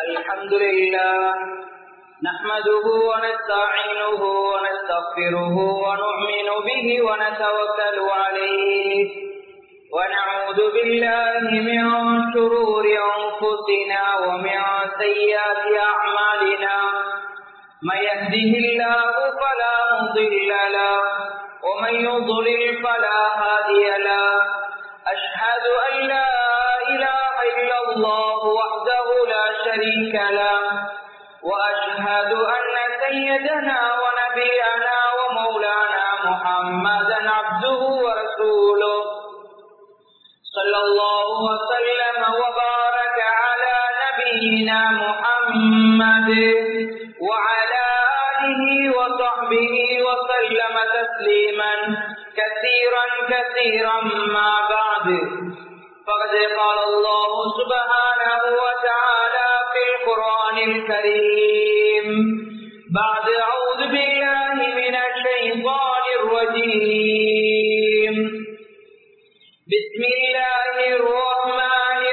الحمد لله نحمده ونستعينه ونستغفره ونؤمن به ونتوكل عليه ونعوذ بالله من شرور أنفسنا ومن سيئات أعمالنا من يهده الله فلا مضل له ومن يضلل فلا هادي له أشهد أن لا إله إلا الله وحده لا شريك له وأشهد أن سيدنا ونبينا ومولانا محمدا عبده ورسوله صلى الله وسلم وبارك على نبينا محمد وعلى آله وصحبه وسلم تسليما كثيرا كثيرا ما بعد فقد قال الله سبحانه وتعالى في القرآن الكريم بعد أعوذ بالله من الشيطان الرجيم بسم الله الرحمن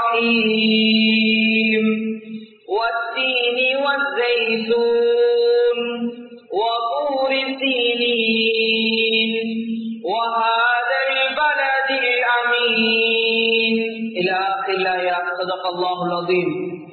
الرحيم والتين والزيتون وطور سينين وهذا البلد الأمين إلى آخر الآية صدق الله العظيم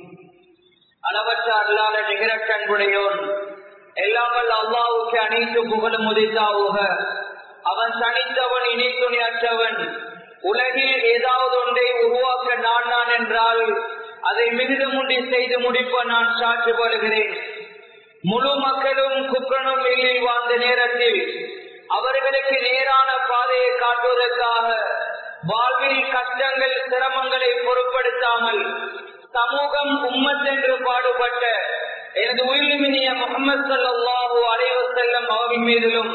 அளவற்ற அல்லாத நிகரக் கண்புடையோன் எல்லாமல் அல்லாவுக்கு அனைத்து புகழும் உதித்தாவுக அவன் தனித்தவன் இணை துணியற்றவன் உலகில் ஏதாவது ஒன்றை உருவாக்க நான் நான் என்றால் அதை மிகுதமுண்டி செய்து முடிப்ப நான் சாட்சி வருகிறேன் முழு மக்களும் குக்கனும் வெளியில் வாழ்ந்த நேரத்தில் அவர்களுக்கு நேரான பாதையை காட்டுவதற்காக வாழ்வில் கஷ்டங்கள் சிரமங்களை பொருட்படுத்தாமல் சமூகம் உம்மத்தென்று பாடுபட்ட எனது உயிரிமினிய முகமது சல்லாஹூ அலைவ செல்லம் அவரின் மீதிலும்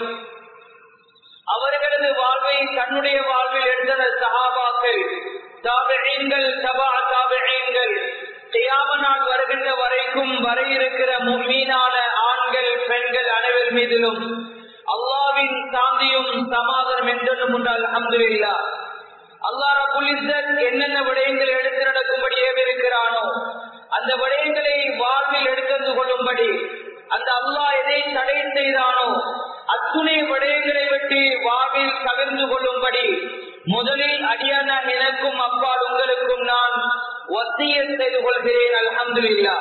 அவர்களது வாழ்வை தன்னுடைய வாழ்வில் எடுத்த சகாபாக்கள் தாபிழங்கள் சபா தாபிழங்கள் தியாம நாள் வருகின்ற வரைக்கும் வர இருக்கிற மீனான ஆண்கள் பெண்கள் அனைவர் மீதிலும் அல்லாவின் சாந்தியும் சமாதானம் என்றும் உண்டால் அஹமதுல்லா அல்லா ரபுலிசன் என்னென்ன விடயங்களை எடுத்து நடக்கும்படி ஏவிருக்கிறானோ அந்த விடயங்களை வாழ்வில் எடுத்து கொள்ளும்படி அந்த அல்லாஹ் எதை தடை செய்தானோ அத்துணை விடயங்களை விட்டு வாழ்வில் தவிர்ந்து கொள்ளும்படி முதலில் அடியான எனக்கும் அப்பால் உங்களுக்கும் நான் ஒத்திய செய்து கொள்கிறேன் அலமதுல்லா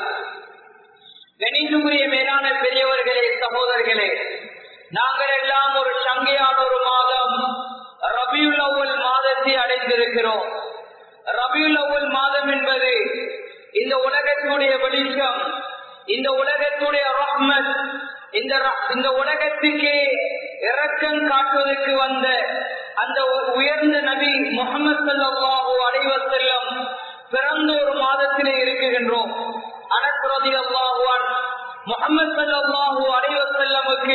கணித்துக்குரிய மேலான பெரியவர்களே சகோதரர்களே நாங்கள் எல்லாம் ஒரு சங்கையான ஒரு மாதம் ரபியுல் அவ்வல் மாதத்தை அடைந்திருக்கிறோம் ரபியுல் அவ்வல் மாதம் என்பது இந்த உலகத்துடைய வெளிச்சம் இந்த உலகத்துடைய ரஹ்மத் இந்த இந்த உலகத்துக்கு இறக்கம் காட்டுவதற்கு வந்த அந்த உயர்ந்த நபி முகமது சல்லாஹூ அலைவர் செல்லம் பிறந்த ஒரு மாதத்திலே இருக்குகின்றோம் அனஸ்ரதி அல்லாஹுவான் முகமது சல்லாஹூ அலைவர் செல்லமுக்கு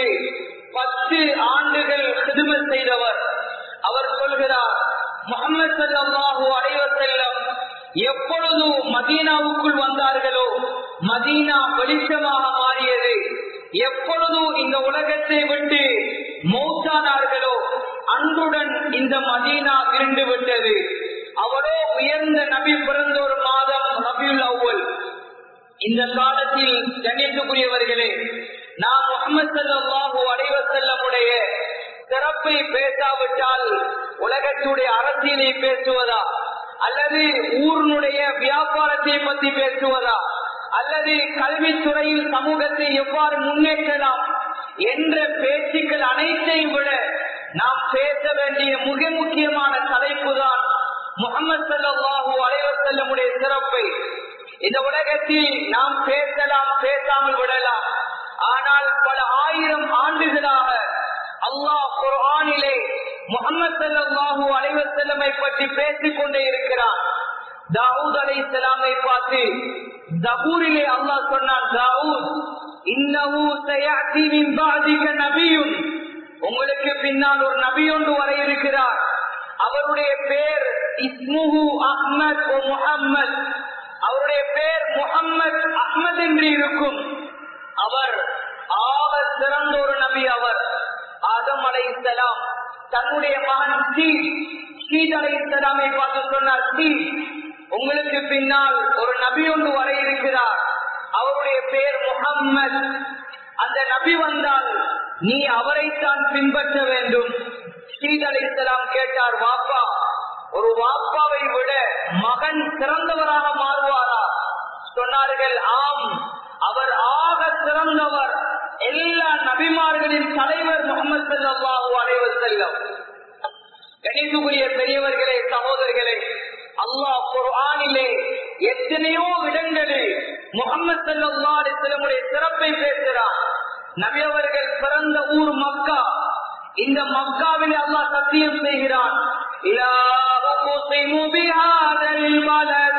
பத்து ஆண்டுகள் சிதுமல் செய்தவர் அவர் சொல்கிறார் முகமது சல்லாஹூ அலைவர் செல்லம் எப்பொழுது மதீனாவுக்குள் வந்தார்களோ மதீனா வெளிச்சமாக மாறியது எப்பொழுது இந்த உலகத்தை விட்டு மௌத்தானார்களோ அன்றுடன் இந்த மதீனா விருந்து விட்டது அவரோ உயர்ந்த நபி பிறந்த ஒரு மாதம் ரபியுல் அவ்வல் இந்த காலத்தில் கண்ணியத்துக்குரியவர்களே நாம் முகமது சல்லாஹூ அலைவர் செல்லமுடைய சிறப்பை பேசாவிட்டால் உலகத்துடைய அரசியலை பேசுவதா அல்லது ஊரினுடைய வியாபாரத்தை பற்றி பேசுவதா அல்லது கல்வித்துறையில் சமூகத்தை எவ்வாறு முன்னேற்றலாம் என்ற பேச்சுக்கள் அனைத்தையும் விட நாம் பேச வேண்டிய மிக முக்கியமான தலைப்பு தான் முகமது சல்லாஹூ அலைவர் செல்லமுடைய சிறப்பை இந்த உலகத்தில் நாம் பேசலாம் பேசாமல் விடலாம் ஆனால் பல ஆயிரம் ஆண்டுகளாக அல்லாஹ் குரானிலே முகமது சல்லாஹூ அலைவர் செல்லமை பற்றி பேசிக் கொண்டே இருக்கிறான் தாவூத் அலை இஸ்லாமை பார்த்து தபூரிலே அல்லாஹ் சொன்னான் தாவூத் இன்னஹு சயாத்தி மின் பாதிக நபியும் உங்களுக்கு பின்னால் ஒரு நபி ஒன்று வர இருக்கிறார் அவருடைய பேர் இஸ்முஹு அஹ்மத் ஓ முஹம்மத் அவருடைய பேர் முகம்மது அஹ்மத் என்று இருக்கும் அவர் ஆக சிறந்த ஒரு நபி அவர் ஆதம் அலை இஸ்லாம் தன்னுடைய மகன் ஸ்ரீ ஸ்ரீத் அலை இஸ்லாமை பார்த்து சொன்னார் ஸ்ரீ உங்களுக்கு பின்னால் ஒரு நபி ஒன்று வர இருக்கிறார் அவருடைய பேர் முகம்மது அந்த நபி வந்தால் நீ அவரைத்தான் பின்பற்ற வேண்டும் சீத் அலி இஸ்லாம் கேட்டார் வாப்பா ஒரு வாப்பாவை விட மகன் சிறந்தவராக மாறுவாரா சொன்னார்கள் ஆம் அவர் ஆக சிறந்தவர் எல்லா நபிமார்களின் தலைவர் முகமது சல்லாஹூ அலைவர் செல்லம் கணிதுக்குரிய பெரியவர்களே சகோதரர்களே அல்லாஹ் குர்ஆனிலே எத்தனையோ இடங்களில் முகமது சல்லா அலிஸ்லமுடைய சிறப்பை பேசுகிறார் நபி அவர்கள் பிறந்த ஊர் மக்கா இந்த மக்காவில் அல்லாஹ் சத்தியம் செய்கிறான் لا أقسم بهذا البلد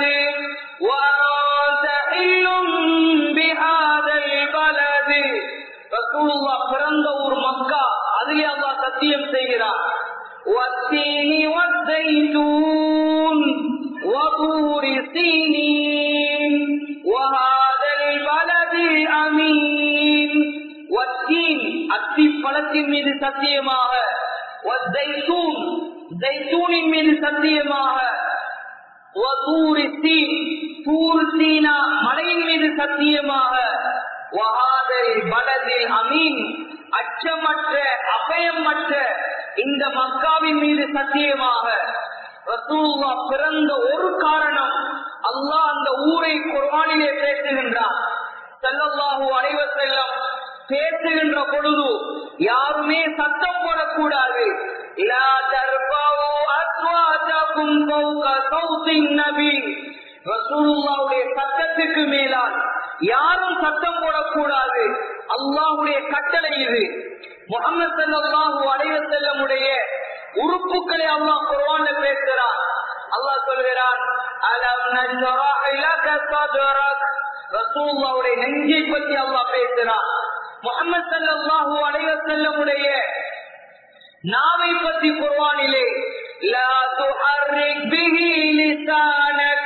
وأنت حل بهذا البلد رسول الله பிறந்த ஊர் மக்கா அதிலே அல்லாஹ் சத்தியம் செய்கிறான் والتين والزيتون وطور سينين وهذا البلد الأمين والتين அத்தி பழத்தின் மீது சத்தியமாக والزيتون ஜைத்தூனின் மீது சத்தியமாக وطور سين தூர் சீனா மலையின் மீது சத்தியமாக وهذا البلد الأمين அச்சமற்ற அபயமற்ற இந்த மக்காவின் மீது சத்தியமாக ரசூல்லா பிறந்த ஒரு காரணம் அல்லாஹ் அந்த ஊரை குர்ஆனிலே பேசுகின்றார் செல்லல்லாஹு அலைவ செல்லம் பேசுகின்ற பொழுது யாருமே சத்தம் போடக்கூடாது லா தர்பவு அஸ்வாதகும் ஃபௌக சௌத்தின் நபி ரசூலுல்லாவுடைய சத்தத்துக்கு மேலால் யாரும் சத்தம் போடக்கூடாது அல்லாஹுடைய கட்டளை இது முகமது சல்லாஹூ அலைவ செல்லமுடைய உறுப்புகளை அல்லாஹ் குர்ஆன்ல பேசுகிறான் அல்லாஹ் சொல்கிறான் அலம் நஷ்ரஹ் லக சத்ரக் ரசூலுல்லாஹ்வுடைய நெஞ்சை பற்றி அல்லாஹ் பேசுகிறான் முகமது சல்லல்லாஹு அலைஹி வஸல்லமுடைய நாவை பற்றி குர்ஆனிலே லா துஹர்ரிக் பிஹி லிசானக்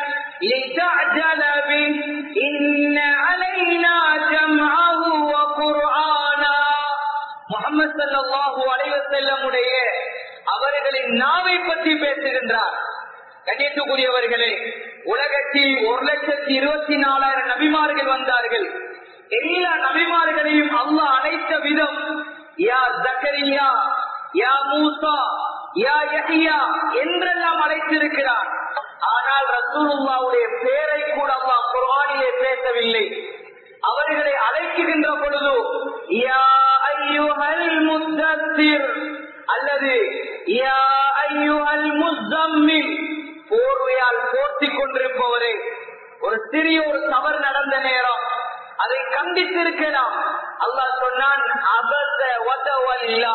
لتعجل به إن علينا جمعه وقرآنا முகமது சல்லாஹூ அலைவசல்லமுடைய அவர்களின் நாவை பற்றி பேசுகின்றார் கண்ணியத்துக்குரியவர்களே உலகத்தில் ஒரு லட்சத்தி இருபத்தி நாலாயிரம் நபிமார்கள் வந்தார்கள் எல்லா நபிமார்களையும் அல்லாஹ் அழைத்த விதம் யா ஜக்கரியா யா மூசா யா யஹியா என்றெல்லாம் அழைத்திருக்கிறார் ஆனால் ரசூலுல்லாவுடைய பேரை கூட அல்லாஹ் குர்ஆனிலே பேசவில்லை அவர்களை அழைக்குகின்ற பொழுது யா ஐயுஹல் முத்தத்திர் அல்லது யா ஐயுஹல் முஸ்தம்மில் போர்வையால் போர்த்திக் கொண்டிருப்பவரே ஒரு சிறிய ஒரு தவறு நடந்த நேரம் அதை கண்டித்திருக்கலாம் அல்லாஹ் சொன்னான் அபச வதவல்லா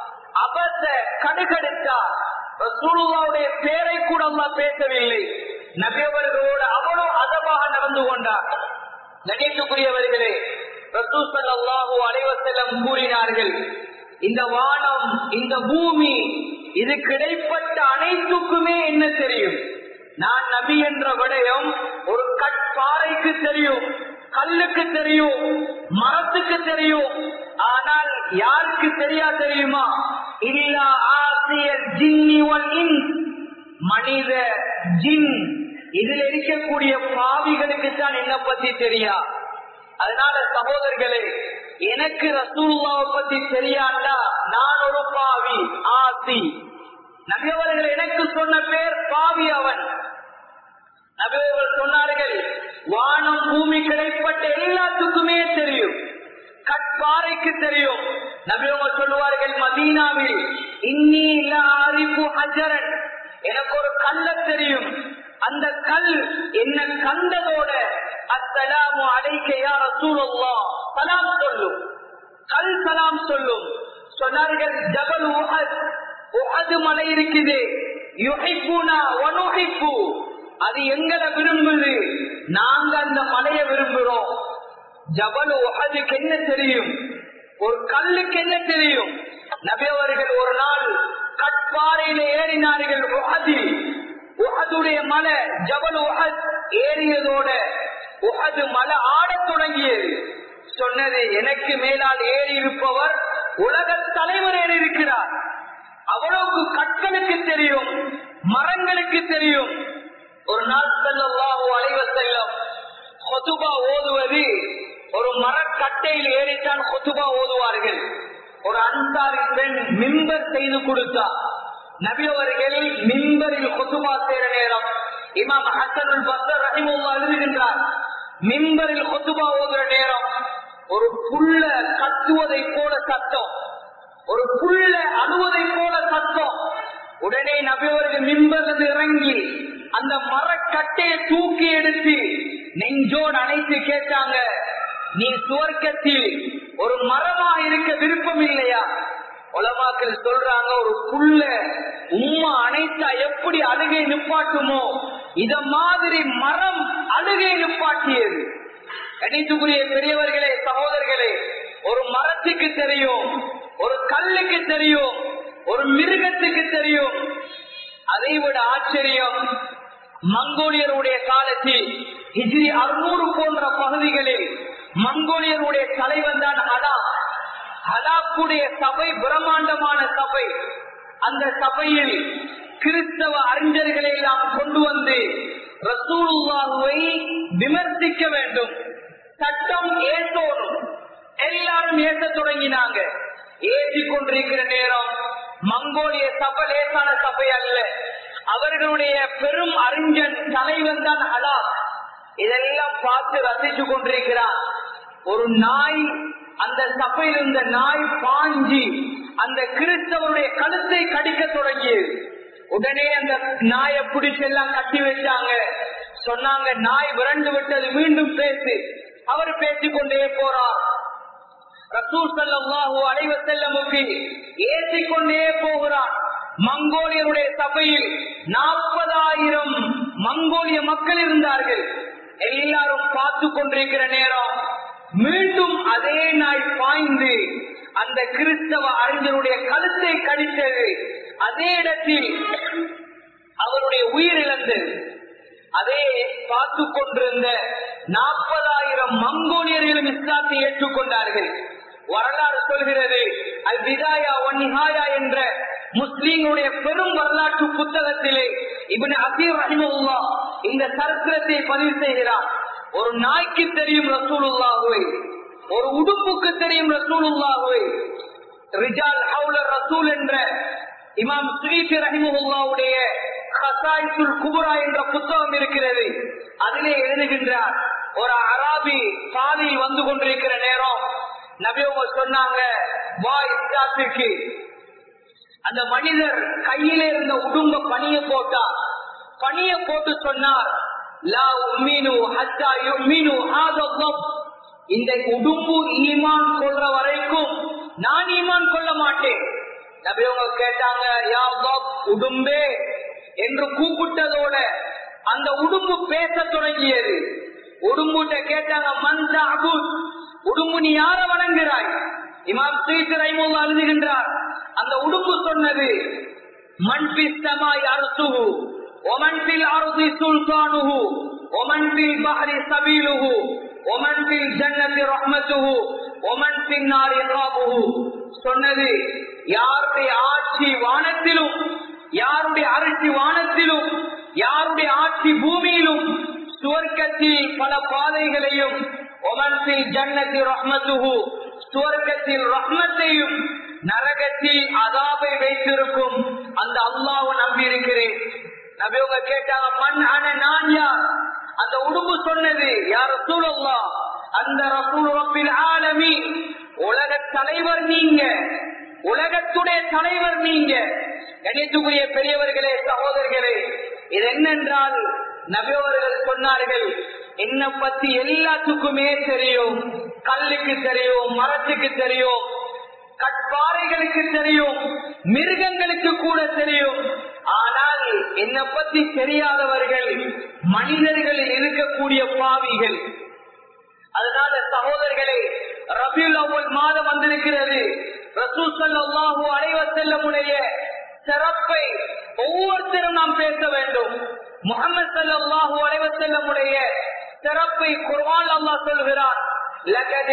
அபச கடுகடுத்தார் ரசூலுல்லாவுடைய பேரை கூட அல்லாஹ் பேசவில்லை நபியவர்களோடு அவ்வளவு அதமாக நடந்து கொண்டார் கணியத்துக்குரியவர்களே ரசூசல்லாஹூ அலைவசல்லம் கூறினார்கள் இந்த வானம் இந்த பூமி இது கிடைப்பட்ட அனைத்துக்குமே என்ன தெரியும் நான் நபி என்ற விடயம் ஒரு கட்பாறைக்கு தெரியும் கல்லுக்கு தெரியும் மரத்துக்கு தெரியும் ஆனால் யாருக்கு தெரியா தெரியுமா இல்லா ஆசியர் ஜின்னி ஒன் மனித ஜின் இதில் இருக்கக்கூடிய பாவிகளுக்கு தான் என்ன பத்தி தெரியா அதனால சகோதரர்களே எனக்கு ரசூல்லாவை பத்தி தெரியாண்டா நான் ஒரு பாவி ஆசி நபியவர்கள் எனக்கு சொன்ன பேர் பாவி அவன் நபியவர்கள் சொன்னார்கள் வானம் பூமி கிடைப்பட்ட எல்லாத்துக்குமே தெரியும் கட்பாறைக்கு தெரியும் நபியவங்க சொல்லுவார்கள் மதீனாவில் இன்னி அறிவு ஹஜரன் எனக்கு ஒரு கல்ல தெரியும் அந்த கல் என்ன கண்டதோட அத்தலாமு அடைக்கையா ரசூலுல்லா சலாம் சொல்லும் கல் சலாம் சொல்லும் சொன்னார்கள் ஜபல் உஹத் உஹது மலை இருக்குது யுஹிப்புனா வனுஹிப்பு அது எங்களை விரும்புது நாங்க அந்த மலையை விரும்புறோம் ஜபல் உஹதுக்கு என்ன தெரியும் ஒரு கல்லுக்கு என்ன தெரியும் நபி அவர்கள் ஒரு நாள் கட்பாறையில ஏறினார்கள் உஹதில் உஹதுடைய மலை ஜபல் உஹத் ஏறியதோட உஹது மலை ஆடத் தொடங்கியது சொன்னது எனக்கு மேலால் ஏறி இருப்பவர் உலக தலைவர் ஏறி இருக்கிறார் அவ்வளவுக்கு கற்களுக்கு தெரியும் மரங்களுக்கு தெரியும் ஒரு நாள் செல்லவாஹு அலைவ செல்லம் கொத்துபா ஓதுவது ஒரு மரக்கட்டையில் ஏறித்தான் கொத்துபா ஓதுவார்கள் ஒரு அன்சாரி பெண் மிம்பர் செய்து கொடுத்தார் நபி அவர்கள் மிம்பரில் கொத்துபா சேர நேரம் இமாம் ஹசனுல் பசர் ரஹிமுல்லா எழுதுகின்றார் மிம்பரில் கொத்துபா ஓதுற நேரம் ஒரு புள்ள கத்துவதை போல சத்தம் ஒரு புள்ள அழுவதை போல சத்தம் உடனே நபியவர்கள் மின்பது இறங்கி அந்த மரக்கட்டையை தூக்கி எடுத்து நெஞ்சோடு அணைத்து கேட்டாங்க நீ சுவர்க்கத்தில் ஒரு மரமா இருக்க விருப்பம் இல்லையா உலமாக்கள் சொல்றாங்க ஒரு புள்ள உம்மா அணைத்தா எப்படி அழுகை நிப்பாட்டுமோ இத மாதிரி மரம் அழுகை நிப்பாட்டியது கணித்துக்குரிய பெரியவர்களே சகோதரர்களே ஒரு மரத்துக்கு தெரியும் ஒரு கல்லுக்கு தெரியும் ஒரு மிருகத்துக்கு தெரியும் அதை விட ஆச்சரியம் மங்கோலியருடைய காலத்தில் ஹிஜ்ரி அறுநூறு போன்ற பகுதிகளில் மங்கோலியருடைய தலைவன் தான் ஹலா ஹலாக்குடைய சபை பிரம்மாண்டமான சபை அந்த சபையில் கிறிஸ்தவ அறிஞர்களை எல்லாம் கொண்டு வந்து ரசூலுல்லாஹுவை விமர்சிக்க வேண்டும் சட்டம் ஏற்றோடும் எல்லாரும் ஏற்ற தொடங்கினாங்க ஏற்றி கொண்டிருக்கிற நேரம் மங்கோலிய சபை லேசான சபை அல்ல அவர்களுடைய பெரும் அறிஞன் தலைவன் தான் ஹலாக் இதெல்லாம் பார்த்து ரசிச்சு கொண்டிருக்கிறார் ஒரு நாய் அந்த சபையில் இருந்த நாய் பாஞ்சி அந்த கிறிஸ்தவருடைய கழுத்தை கடிக்க தொடங்கியது உடனே அந்த நாயை பிடிச்செல்லாம் கட்டி வச்சாங்க சொன்னாங்க நாய் விரண்டு விட்டது மீண்டும் பேசு அவர் பேசிக்கொண்டே போறார் ரசூல் சல்லாஹூ அலைவ செல்லமுக்கு ஏற்றிக்கொண்டே போகிறார் மங்கோலியருடைய சபையில் நாற்பதாயிரம் மங்கோலிய மக்கள் இருந்தார்கள் எல்லாரும் பார்த்து கொண்டிருக்கிற நேரம் மீண்டும் அதே நாய் பாய்ந்து அந்த கிறிஸ்தவ அறிஞருடைய கழுத்தை கடித்தது அதே இடத்தில் அவருடைய உயிர் இழந்தது அதே பார்த்து கொண்டிருந்த நாற்பதாயிரம் மங்கோலியர்களும் இஸ்லாத்தை ஏற்றுக்கொண்டார்கள் வரலாறு சொல்கிறது அல் விதாயா ஒன்னிஹாயா என்ற முஸ்லீம்களுடைய பெரும் வரலாற்று புத்தகத்திலே இவன் அசீர் ரஹிமுல்லா இந்த சரித்திரத்தை பதிவு செய்கிறார் ஒரு நாய்க்கு தெரியும் ரசூலுல்லாஹுவை ஒரு உடுப்புக்கு தெரியும் ரசூலுல்லாஹுவை ரிஜால் ஹவுலர் ரசூல் என்ற இமாம் ஸ்ரீபி ரஹிமுல்லாவுடைய ஹசாயிசுல் குபுரா என்ற புத்தகம் இருக்கிறது அதிலே எழுதுகின்றார் ஒரு அராபி பாதையில் வந்து கொண்டிருக்கிற நேரம் நபியவங்க சொன்னாங்க வா இஸ்லாத்துக்கு அந்த மனிதர் கையிலே இருந்த உடும்ப பணிய போட்டா பணிய போட்டு சொன்னார் லா உம்மீனு ஹத்தா யும்மீனு ஹாதல்லாஹ் இந்த உடும்பு ஈமான் கொள்ற வரைக்கும் நான் ஈமான் கொள்ள மாட்டேன் நபியவங்க கேட்டாங்க யா அல்லாஹ் உடும்பே என்று கூப்பிட்டதோட அந்த உடும்பு பேச தொடங்கியது உடும்புட்ட கேட்டாங்க மன் தஅபுத் உடும்பு நீ யார வணங்குகிறாய் இமாம் சீத்து ரைமுல்லா எழுதுகின்றார் அந்த உடும்பு சொன்னது மண் பிஸ்தமாய் அரசுகு ஒமன் பில் அருதி சுல்தானுகு ஒமன் பில் பஹரி சபீலுகு ஒமன் பில் ஜன்னதி ரஹ்மத்துகு ஒமன் பின் நாரி இகாபுகு சொன்னது யாருடைய ஆட்சி வானத்திலும் யாருடைய அரிசி வானத்திலும் யாருடைய ஆட்சி பூமியிலும் சுவர்க்கத்தில் பல பாதைகளையும் ஒமன்சில் ஜன்னதி ரஹ்மத்துகு சுவர்க்கத்தில் ரஹ்மத்தையும் நரகத்தில் அதாபை வைத்திருக்கும் அந்த அல்லாஹ் நம்பி இருக்கிறேன் நபியவங்க கேட்டாங்க மண் அன நான் யார் அந்த உடும்பு சொன்னது யார் ரசூல் அல்லா அந்த ரசூல் ரப்பில் ஆலமி உலக தலைவர் நீங்க உலகத்துடைய தலைவர் நீங்க கணித்துக்குரிய பெரியவர்களே சகோதரர்களே இது என்னென்றால் நபியவர்கள் சொன்னார்கள் என்ன பத்தி எல்லாத்துக்குமே தெரியும் கல்லுக்கு தெரியும் மரத்துக்கு தெரியும் கட்பாறைகளுக்கு தெரியும் மிருகங்களுக்கு கூட தெரியும் ஆனால் என்ன பத்தி தெரியாதவர்கள் மனிதர்களில் இருக்கக்கூடிய பாவிகள் அதனால சகோதரர்களே ரபியுல் அவ்வல் மாதம் வந்திருக்கிறது ரசூல் சல்லாஹூ அலைவர் செல்லமுடைய சிறப்பை ஒவ்வொருத்தரும் நாம் பேச வேண்டும் முகமது சல்லாஹூ அலைவர் செல்லமுடைய சிறப்பை குர்வான் அல்லாஹ் சொல்கிறார் لقد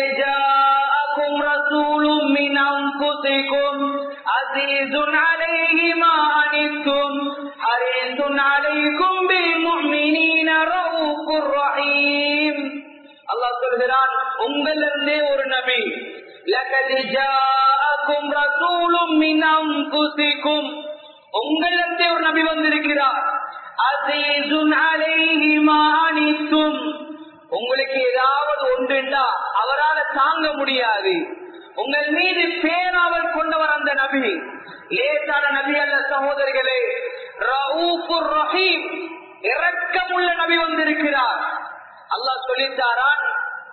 جاءكم رسول من أنفسكم عزيز عليه ما عنتم حريص عليكم بالمؤمنين رؤوف رحيم அல்லாஹ் சொல்கிறான் உங்களிருந்தே ஒரு நபி لقد جاءكم رسول من انفسكم உங்களிருந்தே ஒரு நபி வந்திருக்கிறார் அசீசுன் அலைஹி மா அனித்தும் உங்களுக்கு ஏதாவது ஒன்றுண்டா அவரால் தாங்க முடியாது உங்கள் மீது பேராவல் கொண்டவர் அந்த நபி லேசான நபி அல்ல சகோதரிகளே ரவுஃபுர் ரஹீம் இரக்கமுள்ள நபி வந்திருக்கிறார் அல்லாஹ் சொல்லித்தாரான்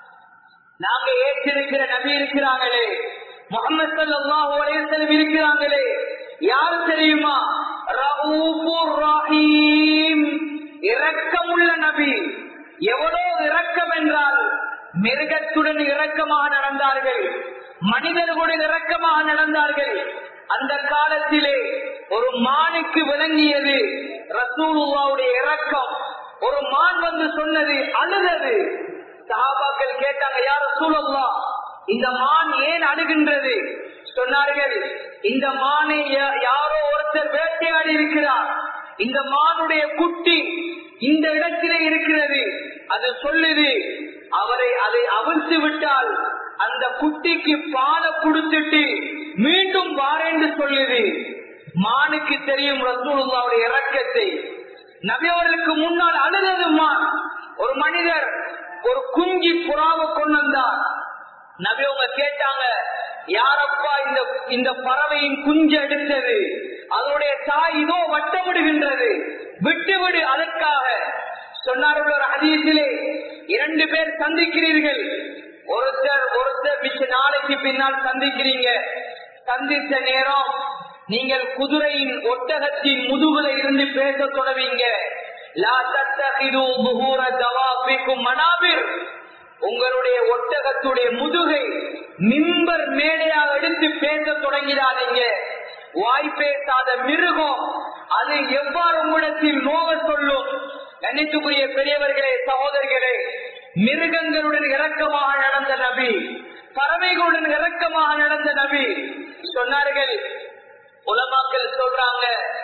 நாங்க ஏற்றிருக்கிற நபி இருக்கிறாங்களே முகமது சல்லாஹூ அலையம் இருக்கிறாங்களே யார் தெரியுமா ரவுஃபுர் ரஹீம் இரக்கமுள்ள நபி எவ்வளவு இரக்கம் என்றால் மிருகத்துடன் இரக்கமாக நடந்தார்கள் மனிதர்களுடன் இரக்கமாக நடந்தார்கள் அந்த காலத்திலே ஒரு மானுக்கு விளங்கியது ரசூலுல்லாவுடைய இரக்கம் ஒரு மான் வந்து சொன்னது அழுதது சஹாபாக்கள் கேட்டாங்க யார் ரசூலுல்லா இந்த மான் ஏன் அழுகின்றது சொன்னார்கள் இந்த மானை யா- யாரோ ஒருத்தர் வேட்டையாடி இருக்கிறார் இந்த மானுடைய குட்டி இந்த இடத்திலே இருக்கிறது அது சொல்லுது அவரை அதை அவிழ்த்து விட்டால் அந்த குட்டிக்கு பாலை குடுத்துட்டு மீண்டும் வாரேன்னு சொல்லுது மானுக்கு தெரியும் ரசூலுல்லாவுடைய இறக்கத்தை நபியவர்களுக்கு முன்னால் அழுதது மான் ஒரு மனிதர் ஒரு குஞ்சி புறாவை கொண்டு வந்தார் நபி அவங்க கேட்டாங்க யாரப்பா இந்த இந்த பறவையின் குஞ்சு எடுத்தது அதனுடைய தாய் இதோ வட்டமிடுகின்றது விட்டுவிடு அதற்காக சொன்னார்கள் ஒரு ஹதீஸிலே இரண்டு பேர் சந்திக்கிறீர்கள் ஒருத்தர் ஒருத்தர் மிச்ச நாளைக்கு பின்னால் சந்திக்கிறீங்க சந்தித்த நேரம் நீங்கள் குதிரையின் ஒட்டகத்தின் முதுகுல இருந்து பேச தொடவீங்க லா தத்தகிது புகூர தவாபிக்கும் மனாபிர் உங்களுடைய ஒட்டகத்துடைய முதுகை மிம்பர் மேடையாக எடுத்து பேச தொடங்கிடாதீங்க வாய் பேசாத மிருகம் அது எவ்வாறு உங்களிடத்தில் நோவ சொல்லும் கண்ணித்துக்குரிய பெரியவர்களே சகோதரிகளே மிருகங்களுடன் இரக்கமாக நடந்த நபி பறவைகளுடன் இரக்கமாக நடந்த நபி சொன்னார்கள் உலமாக்கள் சொல்றாங்க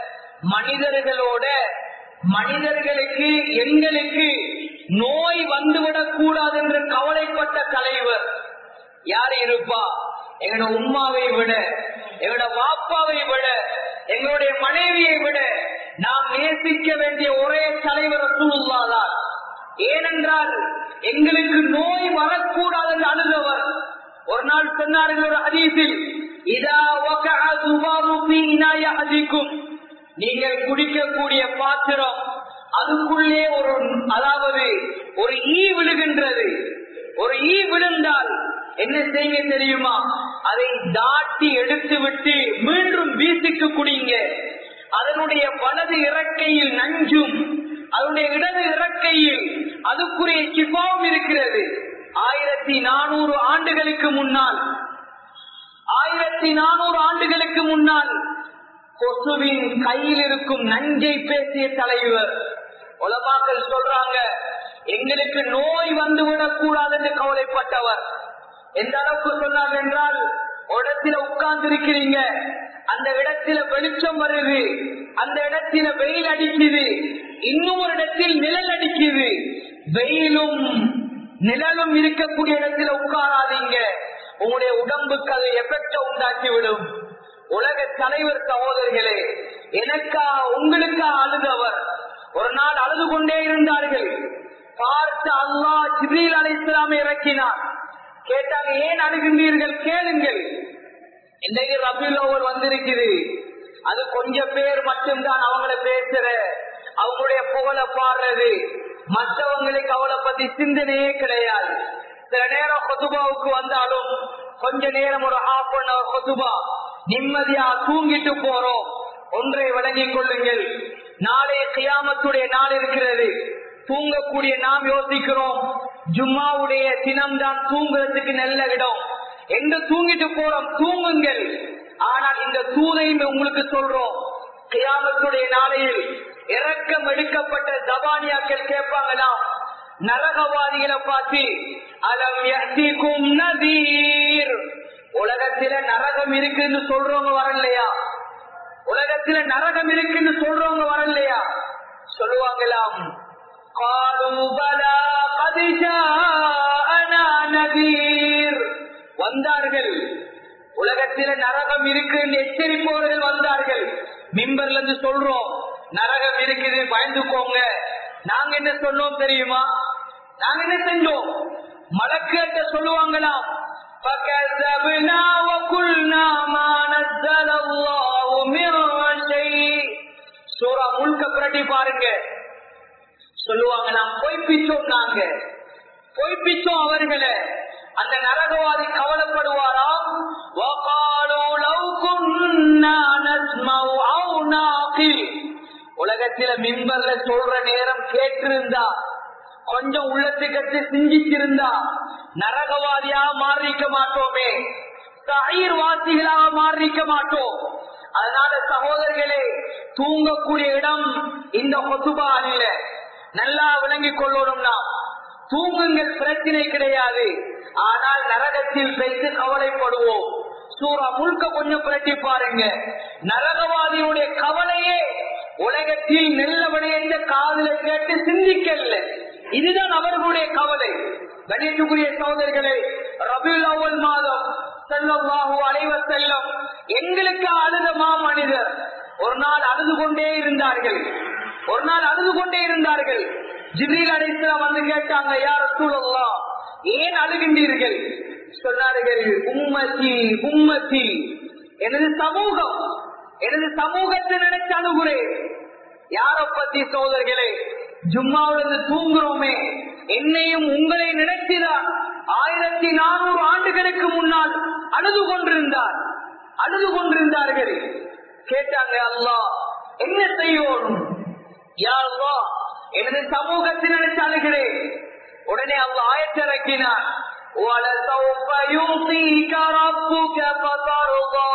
மனிதர்களோட மனிதர்களுக்கு எங்களுக்கு நோய் வந்துவிடக் கூடாது என்று கவலைப்பட்ட தலைவர் யார் இருப்பா எங்களோட உம்மாவை விட எங்களோட வாப்பாவை விட எங்களுடைய மனைவியை விட நாம் நேசிக்க வேண்டிய ஒரே தலைவர் ரசூலுல்லாதான் ஏனென்றால் எங்களுக்கு நோய் வரக்கூடாது என்று அழுதவர் ஒரு நாள் சொன்னார்கள் ஒரு ஹதீஸில் இதா வகஅ துபாரு ஃபீ இனாய அஹதிக்கும் நீங்கள் குடிக்கக்கூடிய பாத்திரம் அதுக்குள்ளே ஒரு அதாவது ஒரு ஈ விழுகின்றது ஒரு ஈ விழுந்தால் என்ன செய்ய தெரியுமா அதை தாட்டி எடுத்து விட்டு மீண்டும் வீசிக்கு குடிங்க அதனுடைய வலது இறக்கையில் நஞ்சும் அதனுடைய இடது இறக்கையில் அதுக்குரிய சிபாவும் இருக்கிறது ஆயிரத்தி நானூறு ஆண்டுகளுக்கு முன்னால் ஆயிரத்தி நானூறு ஆண்டுகளுக்கு முன்னால் கொசுவின் கையில் இருக்கும் நஞ்சை பேசிய தலைவர் உலமாக்கள் சொல்றாங்க எங்களுக்கு நோய் வந்துவிடக் கூடாது என்று கவலைப்பட்டவர் எந்த அளவுக்கு சொன்னார் என்றால் ஒரு இடத்துல உட்கார்ந்து இருக்கிறீங்க அந்த இடத்துல வெளிச்சம் வருது அந்த இடத்துல வெயில் அடிக்குது இன்னும் ஒரு இடத்தில் நிழல் அடிக்குது வெயிலும் நிழலும் இருக்கக்கூடிய இடத்துல உட்காராதீங்க உங்களுடைய உடம்புக்கு அது எஃபெக்ட உண்டாக்கி விடும் உலக தலைவர் சகோதரர்களே எனக்காக உங்களுக்காக அழுதவர் ஒரு நாள் அழுது கொண்டே இருந்தார்கள் பார்த்து அல்லாஹ் ஜிப்ரீல் அலைஹிஸ்ஸலாமை இறக்கினார் கேட்டாங்க ஏன் அழுகின்றீர்கள் கேளுங்கள் இன்றைக்கு ரபில் ஓவர் வந்திருக்குது அது கொஞ்சம் பேர் மட்டும்தான் அவங்கள பேசுற அவங்களுடைய புகழை பாடுறது மற்றவங்களுக்கு அவளை பத்தி சிந்தனையே கிடையாது சில நேரம் கொத்துபாவுக்கு வந்தாலும் கொஞ்ச நேரம் ஒரு ஹாஃப் அன் அவர் கொத்துபா நிம்மதியா தூங்கிட்டு போறோம் ஒன்றை விளங்கிக் கொள்ளுங்கள் நாளைய கியாமத்துடைய நாள் இருக்கிறது தூங்கக்கூடிய நாம் யோசிக்கிறோம் ஜும்மாவுடைய தினம்தான் தூங்குறதுக்கு நல்ல இடம் எங்க தூங்கிட்டு போறோம் தூங்குங்கள் ஆனால் இந்த தூதையும் உங்களுக்கு சொல்றோம் கியாமத்துடைய நாளையில் இறக்கம் எடுக்கப்பட்ட தபானியாக்கள் கேட்பாங்களாம் நரகவாதிகளை பார்த்து அலம் யஅதிகும் நதீர் உலகத்தில நரகம் இருக்குன்னு சொல்றவங்க வரலையா உலகத்துல நரகம் இருக்குன்னு சொல்றவங்க வரலையா சொல்லுவாங்களாம் قالوا بلى قد جاءنا نذير வந்தார்கள் உலகத்தில நரகம் இருக்கு என்று எச்சரிப்பவர்கள் வந்தார்கள் மிம்பர்ல இருந்து சொல்றோம் நரகம் இருக்குது பயந்துக்கோங்க நாங்க என்ன சொன்னோம் தெரியுமா நாங்க என்ன செஞ்சோம் மலக்கேட்ட சொல்லுவாங்களாம் فكذبنا وقلنا ما نزل الله من شيء சூரா முழுக்க புரட்டி பாருங்க சொல்லுவாங்க நாம் பொய்ப்பிச்சோம் நாங்க பொய்ப்பிச்சோம் அவர்களை அந்த நரகவாதி கவலைப்படுவாராம் وَقَالُوا لَوْ كُنَّا نَسْمَعُ أَوْ نَعْقِلُ உலகத்தில மிம்பர்ல சொல்ற நேரம் கேட்டிருந்தா கொஞ்சம் உள்ளத்துக்கத்து சிந்திச்சிருந்தா நரகவாதியா மாறிக்க மாட்டோமே தயிர் வாசிகளாக மாறிக்க மாட்டோம் அதனால சகோதரர்களே தூங்கக்கூடிய இடம் இந்த கொசுபா அல்ல நல்லா விளங்கிக் கொள்ளணும் நாம் தூங்குங்கள் பிரச்சனை கிடையாது ஆனால் நரகத்தில் வைத்து கவலைப்படுவோம் சூறா முழுக்க கொஞ்சம் புரட்டி பாருங்க நரகவாதியுடைய கவலையே உலகத்தில் நெல்லபடி என்ற காதல கேட்டு சிந்திக்கல இதுதான் அவர்களுடைய கவலை கணியத்துக்குரிய சகோதரர்களே ரபியுல் அவ்வல் மாதம் செல்லவாகு அலைவர் செல்லம் எங்களுக்கு அழுத மாமனிதர் ஒரு நாள் அழுது கொண்டே இருந்தார்கள் ஒரு நாள் அழுது கொண்டே இருந்தார்கள் ஜிப்ரீல் அடைசலாம் வந்து கேட்டாங்க யார் சூழல்லா ஏன் அழுகின்றீர்கள் சொன்னார்கள் உம்மத்தி உம்மத்தி எனது சமூகம் எனது சமூகத்தை நினைச்சு அழுகுறேன் யார பத்தி சோதர்களே ஜும்மாவிலிருந்து தூங்குறோமே என்னையும் உங்களை நினைத்துதான் ஆயிரத்தி நானூறு ஆண்டுகளுக்கு முன்னால் அழுது கொண்டிருந்தார் அழுது கொண்டிருந்தார்கள் கேட்டாங்க அல்லாஹ் என்ன செய்யணும் யா அல்லாஹ் எனது சமூகத்தை நினைச்சு அழுகிறேன் உடனே அல்லாஹ் ஆயத்திறக்கினார் وَلَسَوْفَ يُعْطِيكَ رَبُّكَ فَتَرْضَى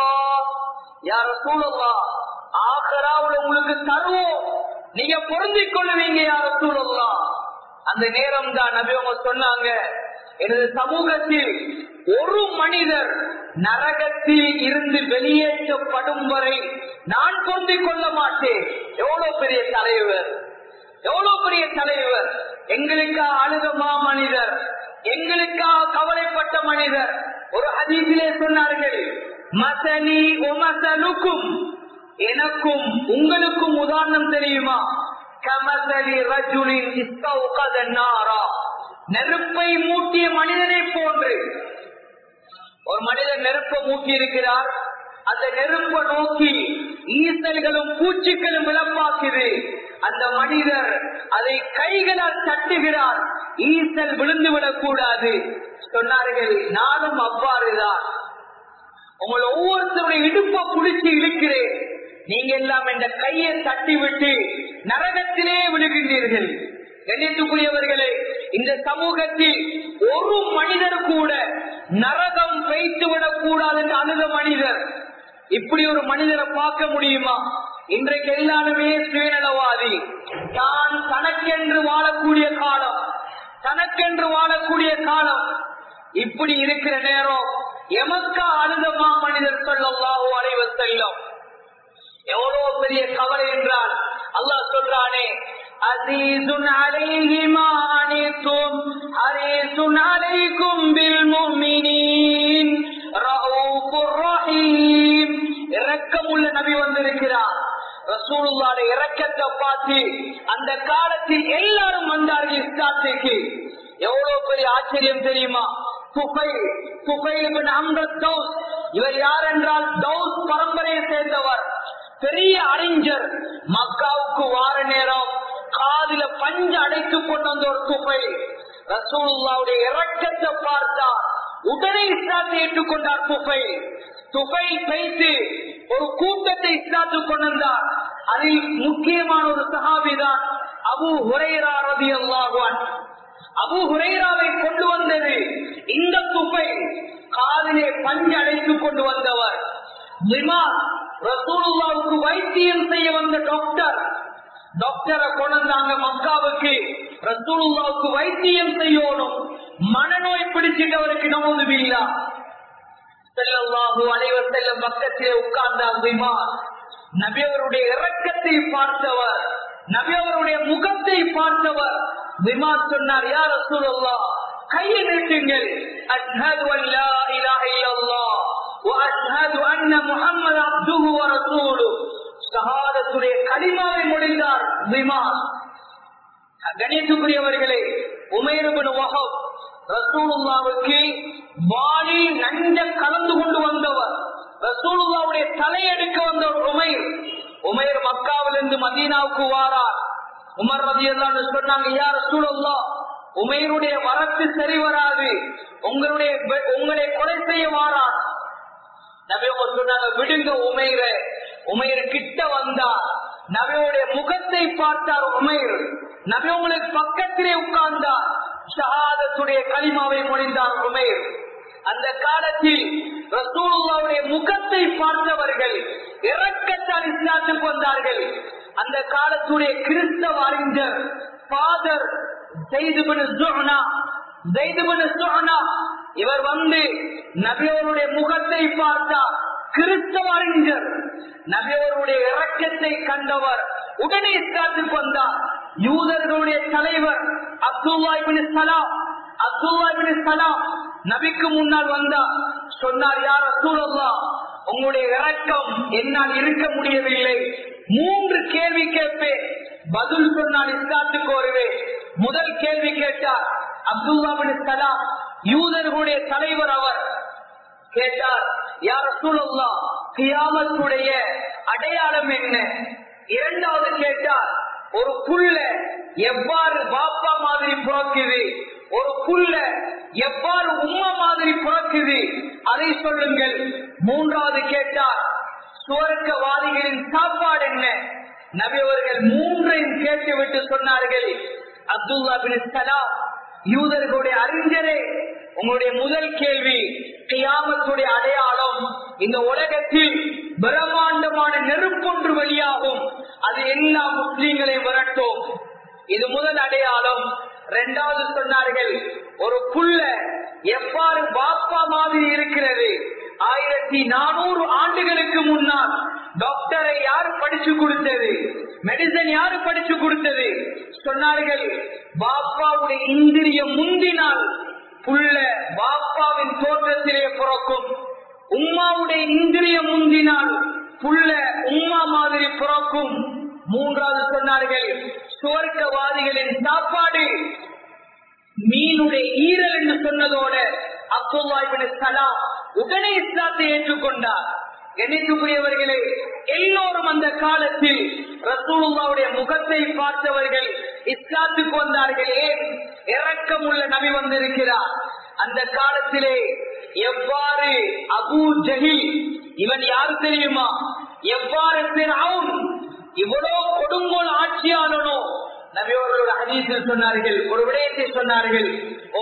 يا رسول الله ஆகராவுல உங்களுக்கு தருவோம் நீங்க பொருந்திக் கொள்ளுவீங்க யார சூழல்லாம் அந்த நேரம் தான் நபி அவங்க சொன்னாங்க எனது சமூகத்தில் ஒரு மனிதர் நரகத்தில் இருந்து வெளியேற்றப்படும் வரை நான் பொருந்திக் கொள்ள மாட்டேன் எவ்வளவு பெரிய தலைவர் எவ்வளவு பெரிய தலைவர் எங்களுக்கா அழுதமா மனிதர் எங்களுக்கா கவலைப்பட்ட மனிதர் ஒரு ஹதீசிலே சொன்னார்கள் மசனி உமசலுக்கும் எனக்கும் உங்களுக்கும் உதாரணம் தெரியுமா கமசலி ரஜுலின் இஸ்தௌகத நாரா நெருப்பை மூட்டிய மனிதனை போன்று ஒரு மனிதன் நெருப்பை மூட்டி இருக்கிறார் அந்த நெருப்பை நோக்கி ஈசல்களும் பூச்சிகளும் விளப்பாக்குது அந்த மனிதர் அதை கைகளால் தட்டுகிறார் ஈசல் விழுந்து விடக்கூடாது சொன்னார்கள் நானும் அவ்வாறுதான் உங்களை ஒவ்வொருத்தருடைய இடுப்பை பிடிச்சு இழுக்கிறேன் நீங்க எல்லாம் இந்த கையை தட்டி விட்டு நரகத்திலே விழுகின்றீர்கள் கண்ணியத்துக்குரியவர்களே இந்த சமூகத்தில் ஒரு மனிதர் கூட நரகம் வைத்து விடக்கூடாது என்று அழுத மனிதர் இப்படி ஒரு மனிதரை பார்க்க முடியுமா இன்றைக்கு எல்லாருமே சுயநலவாதி தான் தனக்கென்று வாழக்கூடிய காலம் தனக்கென்று வாழக்கூடிய காலம் இப்படி இருக்கிற நேரம் எமக்கா அழுதமா மனிதர் சொல்லவாவோ அனைவர் செல்லும் எவ்வளவு பெரிய கவலை என்றால் அல்லாஹ் சொல்றானே அசீசுன் அலைஹிமா அனைத்தும் அரேசுன் அலைக்கும் பில் முஃமினீன் ரഊஃபுர் ரஹீம் இரக்கமுள்ள நபி வந்திருக்கிறார் ரசூலுல்லாஹ்வுடைய இரக்கத்தை பார்த்து அந்த காலத்தில் எல்லாரும் வந்தார்கள் இஸ்லாத்துக்கு எவ்வளவு பெரிய ஆச்சரியம் தெரியுமா துபைல் துபைல் பின் அம்ரத் தௌஸ் இவர் யார் என்றால் தௌஸ் பரம்பரையை சேர்ந்தவர் பெரிய அறிஞர் மக்காவுக்கு வார நேரம் காதில பஞ்சு அடைத்துக் கொண்டு வந்த ஒரு துபை ரசூலுல்லாவுடைய இறக்கத்தை பார்த்தா உடனே இஸ்லாத்தை ஏற்றுக்கொண்டார் துபை துபை வைத்து ஒரு கூட்டத்தை இஸ்லாத்துக் கொண்டு வந்தார் அதில் முக்கியமான ஒரு சகாபிதான் அபு ஹுரைரா ரதி அல்லாஹான் அபு ஹுரைராவை கொண்டு வந்தது இந்த துப்பை காதிலே பஞ்சு அடைத்துக் கொண்டு வந்தவர் ரசூலுல்லாவுக்கு வைத்தியம் செய்ய வந்த டாக்டர் டாக்டரை கொண்டாங்க மக்காவுக்கு ரசூலுல்லாவுக்கு வைத்தியம் செய்யணும் மனநோய் பிடிச்சிட்டவருக்கு நமது செல்லல்லாஹு அனைவர் செல்லும் பக்கத்திலே உட்கார்ந்தார் விமா நபி அவருடைய இரக்கத்தை பார்த்தவர் நபி அவருடைய முகத்தை பார்த்தவர் விமா சொன்னார் யார் ரசூலுல்லா கையை நீட்டுங்கள் அஷ்ஹது அன் லா இலாஹ இல்லல்லாஹ் வ அஷ்ஹது அன்ன முஹம்மது அப்துஹு வ ரசூலுஹு ஷஹாதத்துடைய கலிமாவை முடிந்தார் விமா கணேசுக்குரியவர்களே உமைரபுன் வஹப் ரசூலுல்லாவுக்கு வாளி நஞ்ச கலந்து கொண்டு வந்தவர் ரசூலுல்லாவுடைய தலையெடுக்க வந்தவர் உமைர் உமைர் மக்காவிலிருந்து மதீனாவுக்கு வாரார் உமர் ரதி சொன்னாங்க யார் ரசூலுல்லா உமைருடைய வரத்து சரி வராது உங்களுடைய உங்களை கொலை செய்ய வாரார் நபியவங்க சொன்னாங்க விடுங்க உமைர உமைர் கிட்ட வந்தார் நபியுடைய முகத்தை பார்த்தார் உமைர் நபி உங்களுக்கு பக்கத்திலே உட்கார்ந்தார் ஷஹாதத்துடைய களிமாவை மொழிந்தார் உமைர் அந்த காலத்தில் ரசூலுல்லாவுடைய முகத்தை பார்த்தவர்கள் இறக்கத்தால் இஸ்லாத்துக்கு வந்தார்கள் அந்த காலத்துடைய கிறிஸ்தவ அறிஞர் ஃபாதர் இவர் வந்து நபியோருடைய முகத்தை பார்த்தார் கிறிஸ்தவ அறிஞர் நபியோருடைய இறக்கத்தை கண்டவர் உடனே இஸ்லாத்துக்கு வந்தார் யூதர்களுடைய தலைவர் அப்துல்லாபின் சலாம் அப்துல்லாபின் சலாம் நபிக்கு முன்னால் வந்தார் சொன்னார் யார் அசூலல்லா உங்களுடைய இறக்கம் என்னால் இருக்க முடியவில்லை மூன்று கேள்வி கேட்பேன் பதில் சொன்னால் இஸ்லாத்துக்கு வருவேன் முதல் கேள்வி கேட்டார் அப்துல்லாபின் சலாம் யூதர்களுடைய தலைவர் அவர் கேட்டார் யார் சூழல்லா கியாமத்துடைய அடையாளம் என்ன இரண்டாவது கேட்டார் ஒரு புல்ல எவ்வாறு பாப்பா மாதிரி பிறக்குது ஒரு புல்ல எவ்வாறு உம்மா மாதிரி பிறக்குது அதை சொல்லுங்கள் மூன்றாவது கேட்டார் சுவர்க்கவாதிகளின் சாப்பாடு என்ன நபி அவர்கள் மூன்றையும் கேட்டுவிட்டு சொன்னார்கள் அப்துல்லா பின் சலாம் யூதர்களுடைய அறிஞரே உங்களுடைய முதல் கேள்வி கியாமத்துடைய அடையாளம் இந்த உலகத்தில் பிரம்மாண்டமான நெருப்பொன்று வெளியாகும் அது எல்லா முஸ்லீம்களையும் விரட்டும் இது முதல் அடையாளம் இரண்டாவது சொன்னார்கள் ஒரு புல்ல எவ்வாறு பாப்பா மாதிரி இருக்கிறது ஆயிரத்தி நானூறு ஆண்டுகளுக்கு முன்னால் டாக்டரை யாரு படிச்சு கொடுத்தது மெடிசன் யாரு படிச்சு கொடுத்தது சொன்னார்கள் பாப்பாவுடைய இந்திரியம் முந்தினால் புள்ள பாப்பாவின் தோற்றத்திலே பிறக்கும் உம்மாவுடைய இந்திரியம் முந்தினால் புள்ள உம்மா மாதிரி பிறக்கும் மூன்றாவது சொன்னார்கள் சுவர்க்கவாதிகளின் சாப்பாடு மீனுடைய ஈரல் என்று சொன்னதோட அப்துல்லாபின் சலாம் உடனே இஸ்லாத்தை ஏற்றுக்கொண்டார் எண்ணிக்குரியவர்களே எல்லோரும் அந்த காலத்தில் ரசூலுல்லாவுடைய முகத்தை பார்த்தவர்கள் இஸ்லாத்துக்கு வந்தார்கள் ஏன் இறக்கம் உள்ள நபி வந்திருக்கிறார் அந்த காலத்திலே எவ்வாறு அபு ஜஹில் இவன் யாரு தெரியுமா எவ்வாறு பிறவுன் இவ்வளவு கொடுங்கோல் ஆட்சியாளனோ நபியோர்களோட ஹதீஸில் சொன்னார்கள் ஒரு விடயத்தை சொன்னார்கள்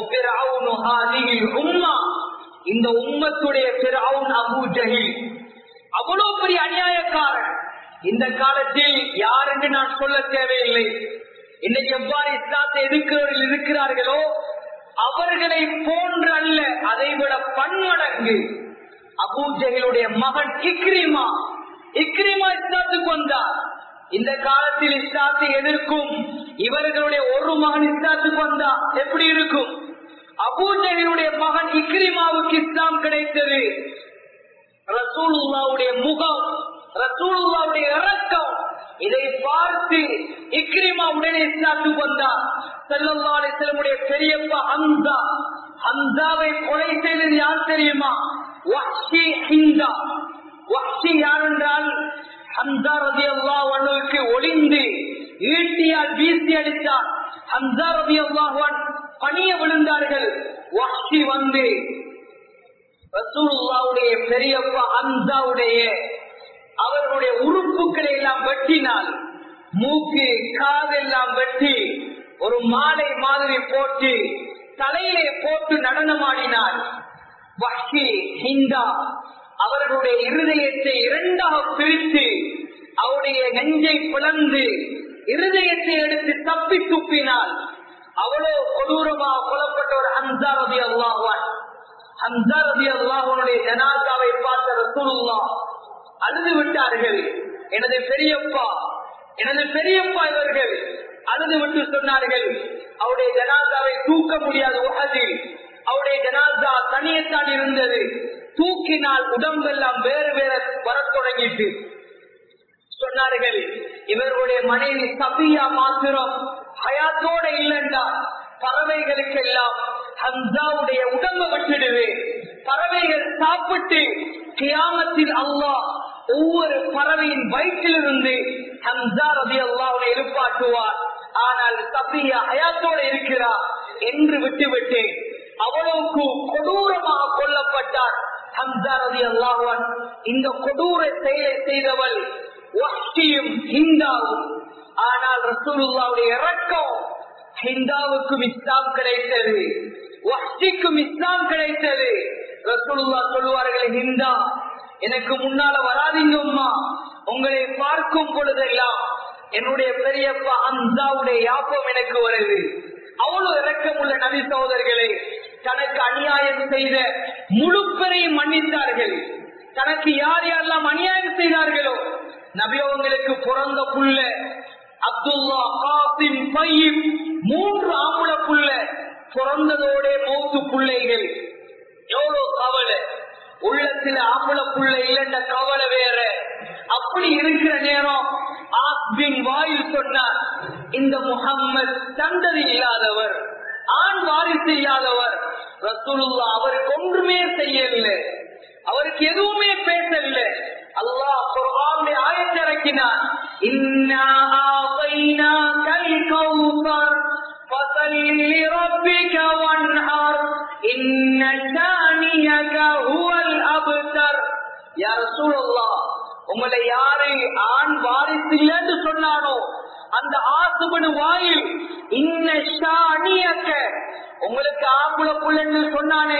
உம்மா இந்த உம்மத்துடைய பிறவுன் அபு ஜஹில் அவ்வளவு பெரிய அநியாயக்காரன் இந்த காலத்தில் யார் என்று நான் சொல்ல தேவையில்லை இன்னைக்கு எவ்வாறு இஸ்லாத்தை எதிர்க்கிறவர்கள் இருக்கிறார்களோ அவர்களை போன்று அல்ல அதை விட பன்மடங்கு அபூஜகளுடைய மகன் இக்ரிமா இக்ரிமா இஸ்லாத்துக்கு வந்தார் இந்த காலத்தில் இஸ்லாத்தை எதிர்க்கும் இவர்களுடைய ஒரு மகன் இஸ்லாத்துக்கு வந்தா எப்படி இருக்கும் அபூஜகளுடைய மகன் இக்ரிமாவுக்கு இஸ்லாம் கிடைத்தது ரசூலுல்லாவுடைய முகம் ரசூலுல்லாவுடைய இறக்கம் இதை பார்த்து இக்ரிமா உடனே இஸ்லாத்துக்கு வந்தார் செல்லல்லா அலிஸ்லமுடைய பெரியப்பா ஹம்சா ஹம்சாவை கொலை செய்தது யார் தெரியுமா வஹ்ஷி ஹிந்தா வஹ்ஷி யார் என்றால் ஹம்சா ரதி அல்லாஹனுக்கு ஒளிந்து ஈட்டியால் வீசி அடித்தார் ஹம்சா ரதி அல்லாஹன் பணிய விழுந்தார்கள் வஹ்ஷி வந்து ரசூலுல்லாவுடைய பெரியப்பா ஹம்சாவுடைய அவர்களுடைய உறுப்புகளை எல்லாம் வெட்டினால் மூக்கு காதெல்லாம் வெட்டி ஒரு மாலை மாதிரி போட்டு தலையிலே போட்டு நடனமாடினார் வஹ்ஷி ஹிந்தா அவர்களுடைய இருதயத்தை இரண்டாக பிரித்து அவருடைய நெஞ்சை பிளந்து இருதயத்தை எடுத்து தப்பி துப்பினால் அவ்வளோ கொடூரமாக கொல்லப்பட்ட ஒரு ஹம்சா ரபி அல்லாஹான் ஹம்சா ரபி அல்லாஹனுடைய ஜனாதாவை பார்த்த ரசூலுல்லா அழுது விட்டார்கள் எனது பெரியப்பா எனது பெரியப்பா இவர்கள் அழுது விட்டு சொன்னார்கள் அவருடைய ஜனாதாவை தூக்க முடியாது உகதில் அவருடைய ஜனாதா தனியத்தான் இருந்தது தூக்கினால் உடம்பெல்லாம் வேறு வேற வரத் தொடங்கிட்டு சொன்னார்கள் இவர்களுடைய மனைவி சபியா மாத்திரம் ஹயாத்தோட இல்லைண்டா பறவைகளுக்கெல்லாம் ஹம்சாவுடைய உடம்ப விட்டுடுவேன் பறவைகள் சாப்பிட்டு கியாமத்தில் அல்லாஹ் ஒவ்வொரு பறவையின் வயிற்றிலிருந்து ஹம்சா ரதி அல்லாவுடைய எழுப்பாட்டுவார் ஆனால் சபியா ஹயாத்தோட இருக்கிறார் என்று விட்டுவிட்டேன் அவ்வளவுக்கு கொடூரமாக கொல்லப்பட்டார் ஹம்சா ரதி அல்லாஹான் இந்த கொடூர செயலை செய்தவள் வஹ்ஷியும் ஹிந்தாவும் ஆனால் ரசூலுல்லாவுடைய இறக்கம் ஹிந்தாவுக்கும் இஸ்லாம் கிடைத்தது வஹ்ஷிக்கும் இஸ்லாம் கிடைத்தது ரசூலுல்லா சொல்லுவார்கள் ஹிந்தா எனக்கு முன்னால வராதீங்கம்மா உங்களை பார்க்கும் பொழுதெல்லாம் என்னுடைய பெரியப்பா ஹம்சாவுடைய யாப்பம் எனக்கு வருது அவ்வளவு இறக்கம் உள்ள நபி சகோதரர்களே தனக்கு அநியாயம் செய்த முழு பெரையும் மன்னித்தார்கள் தனக்கு யார் யாரெல்லாம் அநியாயம் செய்தார்களோ நபி அவங்களுக்கு பிறந்த புள்ள அப்துல்லா காசிம் பையும் மூன்று ஆம்பள புள்ள பிறந்ததோட மௌத்து பிள்ளைகள் எவ்வளவு கவலை உள்ளத்துல ஆம்பள புள்ள இல்லைன்ற கவலை வேற அப்படி இருக்கிற நேரம் ஆஸ்பின் வாயில் சொன்னார் இந்த முகம்மது சந்ததி இல்லாதவர் ஆண் வாரிசு இல்லாதவர் ரசூலுல்லா அவருக்கு ஒன்றுமே செய்யவில்லை அவருக்கு எதுவுமே பேசல அல்லாஹ் குர்ஆனுடைய ஆயத்தை இறக்கினான் இன்னா ஆதைனாக்கல் கௌசர் فصل لربك وانحر إن شانيك هو الأبتر يا رسول الله உங்களை யாரு ஆண் வாரிசு இல்லைன்னு சொன்னானோ அந்த ஆசுபடு வாயில் இன்ன ஷானியக்க உங்களுக்கு ஆம்புல புள்ளன்னு சொன்னானே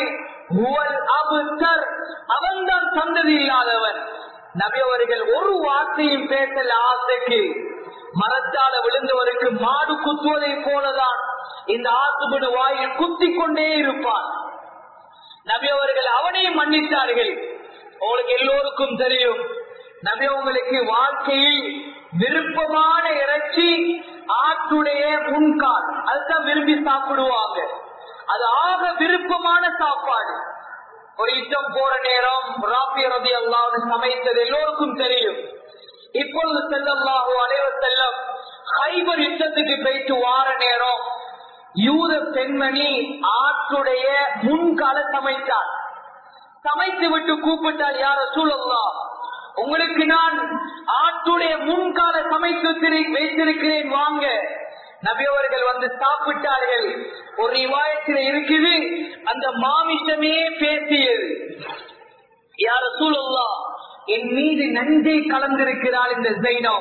அவன் தான் சந்ததி இல்லாதவன் நபி அவர்கள் ஒரு வார்த்தையும் பேசல ஆசைக்கு மரத்தால விழுந்தவருக்கு மாடு குத்துவதை போலதான் இந்த ஆசுபடு வாயில் குத்தி கொண்டே இருப்பான் நபி அவர்கள் அவனையும் மன்னித்தார்கள் உங்களுக்கு எல்லோருக்கும் தெரியும் நபி உங்களுக்கு வாழ்க்கையில் விருப்பமான இறைச்சி ஆட்டுடைய முன்கால் அதுதான் விரும்பி சாப்பிடுவாங்க அது ஆக விருப்பமான சாப்பாடு ஒரு யுத்தம் போற நேரம் ராபி ரபி அல்லாவுன்னு சமைத்தது எல்லோருக்கும் தெரியும் இப்பொழுது செல்லல்லாஹோ அலைவர் செல்லம் ஹைபர் யுத்தத்துக்கு போயிட்டு வார நேரம் யூத பெண்மணி ஆற்றுடைய முன்கால சமைத்தார் சமைத்து விட்டு கூப்பிட்டால் யார சூழல்லா உங்களுக்கு நான் ஆட்டுடைய முன்கால சமைத்து வைத்திருக்கிறேன் வாங்க நபியவர்கள் வந்து சாப்பிட்டார்கள் ஒரு ரிவாயத்தில் இருக்குது அந்த மாமிசமே பேசியது யார சூழல்லா என் மீது நஞ்சை கலந்திருக்கிறாள் இந்த ஜெயினம்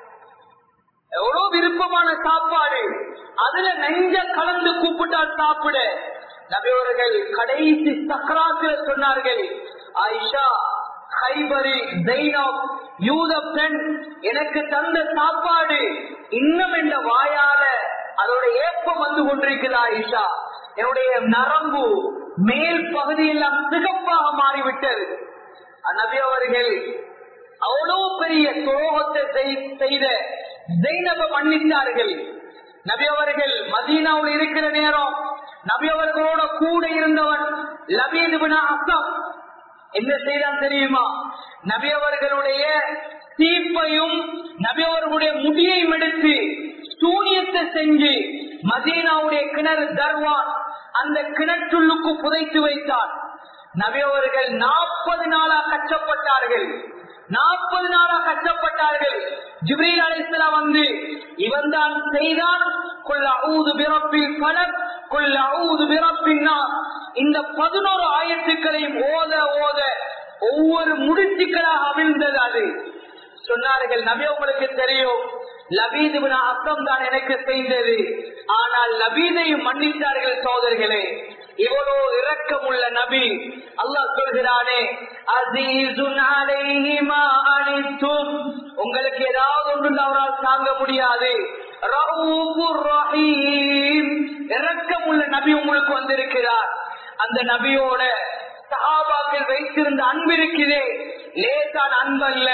எவ்வளவு விருப்பமான சாப்பாடு அதுல நெஞ்ச கலந்து கூப்பிட்டால் சாப்பிட நபியவர்கள் கடைசி சக்கராத்துல சொன்னார்கள் ஆயிஷா ஹைபரி ஜெயினம் யூத பெண் எனக்கு தந்த சாப்பாடு இன்னும் என்ற வாயால அதோட ஏப்பம் வந்து கொண்டிருக்கிறது ஆயிஷா என்னுடைய நரம்பு மேல் பகுதியெல்லாம் சிகப்பாக மாறிவிட்டது நபி அவர்கள் அவ்வளவு பெரிய துரோகத்தை செய்த ஜெயினப மன்னித்தார்கள் நபி அவர்கள் மதீனாவில் இருக்கிற நேரம் நபி அவர்களோட கூட இருந்தவன் லபீதுபின் அசம் என்ன செய்தான் தெரியுமா நபி அவர்களுடைய தீப்பையும் நபி அவர்களுடைய முடியையும் எடுத்து சூனியத்தை செஞ்சு மதீனாவுடைய கிணறு தர்வான் அந்த கிணற்றுள்ளுக்கு புதைத்து வைத்தார் நபி அவர்கள் நாற்பது நாளா கஷ்டப்பட்டார்கள் நாற்பது நாளா கஷ்டப்பட்டார்கள் ஜிப்ரீல் அலிஸ்லாம் வந்து இவன் தான் செய்தான் கொள்ள அவுது பிறப்பில் பலர் கொள்ள அவுது பிறப்பின்னா இந்த பதினோரு ஆயத்துக்களையும் ஓத ஓத ஒவ்வொரு முடிச்சுக்களாக அவிழ்ந்தது அது சொன்னார்கள் நபி உங்களுக்கு தெரியும் லபீது அர்த்தம் தான் எனக்கு செய்தது ஆனால் லபீதையும் மன்னித்தார்கள் சோதர்களே இவ்வளோ இரக்கம் உள்ள நபி அல்லாஹ் சொல்கிறானே அசீசுன் அலைஹிமா அனித்தும் உங்களுக்கு ஏதாவது ஒன்று அவரால் தாங்க முடியாது ரவுஃபுர் ரஹீம் இரக்கம் உள்ள நபி உங்களுக்கு வந்திருக்கிறார் அந்த நபியோட சஹாபாக்கள் வைத்திருந்த அன்பு இருக்குதே லேசான அன்பு அல்ல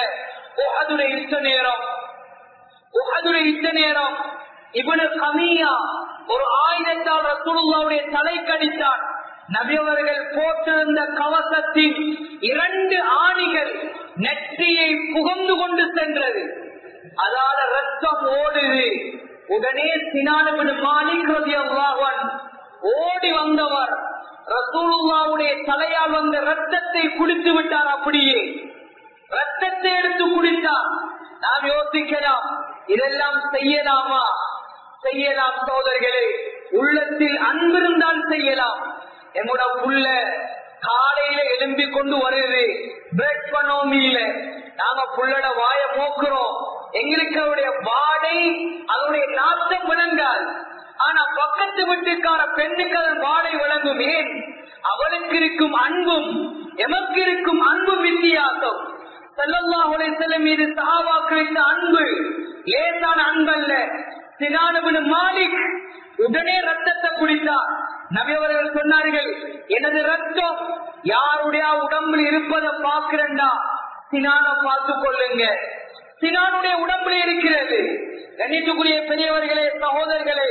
உஹதுடைய யுத்த நேரம் உஹதுடைய யுத்த நேரம் இவனு கமியா ஒரு ஆயுதத்தால் ரசூலுல்லாவுடைய தலை கடித்தான் நபியவர்கள் போட்டிருந்த கவசத்தின் இரண்டு ஆணிகள் நெற்றியை புகழ்ந்து கொண்டு சென்றது அதால ரத்தம் ஓடுது உடனே சினானபின் மாலிக் ரதியல்லாஹன் ஓடி வந்தவர் ரசூலுல்லாவுடைய தலையால் வந்த ரத்தத்தை குடித்து விட்டார் அப்படியே ரத்தத்தை எடுத்து குடித்தார் நாம் யோசிக்கலாம் இதெல்லாம் செய்யலாமா செய்யலாம் சோதர்களே உள்ளத்தில் அன்பிருந்தால் செய்யலாம் எங்களோட புள்ள காலையில எழும்பி கொண்டு வருது பிரேக் பண்ணோமியில நாங்க புள்ளட வாய மோக்குறோம் எங்களுக்கு அவருடைய வாடை அதனுடைய நாட்டம் விளங்காது ஆனா பக்கத்து வீட்டுக்கார பெண்ணுக்கு அதன் வாடை விளங்கும் ஏன் அவளுக்கு இருக்கும் அன்பும் எமக்கு இருக்கும் அன்பும் வித்தியாசம் செல்லல்லாஹுலே செல்ல மீது சஹாபாக்கு வைத்த அன்பு லேசான அன்பல்ல சினானபின் மாலிக் உடனே ரத்தத்தை குடித்தார் நபியவர்கள் சொன்னார்கள் எனது ரத்தம் யாருடைய உடம்பில் இருப்பதை பார்க்கிறண்டா சினான பார்த்து கொள்ளுங்க சினானுடைய உடம்புல இருக்கிறது கணித்துக்குரிய பெரியவர்களே சகோதரர்களே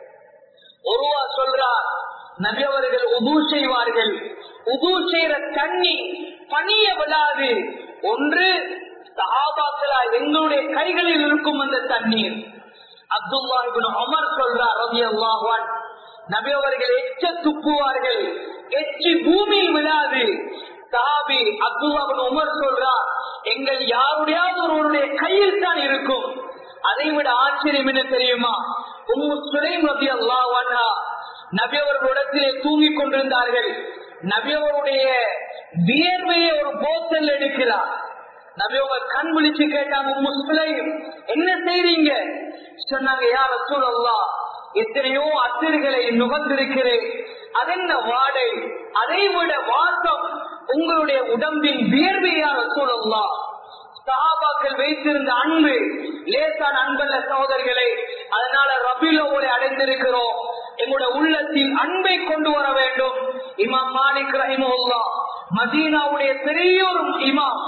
ஒருவா சொல்றார் நபியவர்கள் உபு செய்வார்கள் உபு செய்யற தண்ணி பணிய விடாது ஒன்று சஹாபாக்களா எங்களுடைய கைகளில் இருக்கும் அந்த தண்ணீர் அப்துல்லா அமர் சொல்றார் ரவி அல்லாஹான் நபி அவர்கள் எச்ச துப்புவார்கள் எச்சி பூமியில் விழாது சாபி அப்துல்லாபின் உமர் சொல்றார் எங்கள் யாருடையாவது ஒருவருடைய கையில் தான் இருக்கும் அதை விட ஆச்சரியம் என்ன தெரியுமா உம்மு சுலைம் ரபி அல்லாஹா நபி அவர்களிடத்திலே தூங்கிக் கொண்டிருந்தார்கள் நபி அவருடைய வியர்வையை ஒரு போத்தல் எடுக்கிறார் நபி அவங்க கண் விழிச்சு கேட்டாங்க உம்மு சுலைம் என்ன செய்றீங்க சொன்னாங்க யார் ரசூல் அல்லா எத்தனையோ அத்திர்களை நுகர்ந்திருக்கிறேன் அதென்ன வாடை அதை விட வாசம் உங்களுடைய உடம்பின் வியர்வையார் ரசூல் அல்லா சஹாபாக்கள் வைத்திருந்த அன்பு லேசான அன்பல்ல சகோதரர்களே அதனால ரபிலோவை அடைந்திருக்கிறோம் எங்களுடைய உள்ளத்தில் அன்பை கொண்டு வர வேண்டும் இமாம் மாலிக் ரஹிமுல்லா மதீனாவுடைய பெரிய ஒரு இமாம்